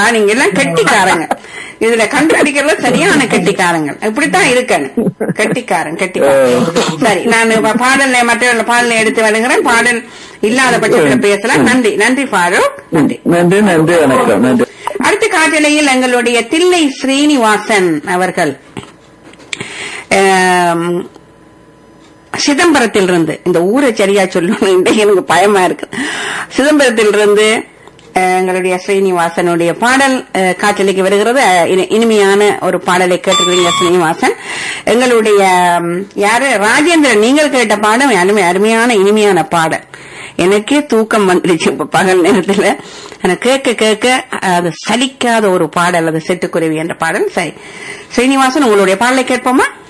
நீங்க எல்லாம் கெட்டிக்காரங்க இதுல கண்டுபிடிக்கிறதுல சரியான கெட்டிக்காரங்க இப்படித்தான் இருக்கணும் கெட்டிக்காரன் கெட்டிக்காரன் சரி நான் இப்ப பாடல்ல மற்ற பாடலை எடுத்து வருகிறேன் பாடல் இல்லாத பட்சத்துல பேசலாம் நன்றி நன்றி ஃபாரூக் நன்றி நன்றி நன்றி வணக்கம் நன்றி அடுத்த காட்டலையில் எங்களுடைய தில்லை ஸ்ரீனிவாசன் அவர்கள் ஆம், சிதம்பரத்திலிருந்து இந்த ஊரை சரியா சொல்லணும் எனக்கு பயமா இருக்கு சிதம்பரத்திலிருந்து அஹ், எங்களுடைய ஸ்ரீனிவாசனுடைய பாடல் அஹ், காற்றலைக்கு வருகிறது அஹ், இனி- இனிமையான ஒரு பாடலை கேட்டுக்கிறீங்க ஸ்ரீனிவாசன் எங்களுடைய ம், யாரு ராஜேந்திரன் நீங்கள் கேட்ட பாடம் அருமை அருமையான இனிமையான பாடல் எனக்கே தூக்கம் வந்துடுச்சு இப்ப பகல் நேரத்துல ஆனா கேட்க கேட்க அது சலிக்காத ஒரு பாடல் அது சிட்டுக்குருவி என்ற பாடல் சரி ஸ்ரீனிவாசன் உங்களுடைய பாடலை கேட்போமா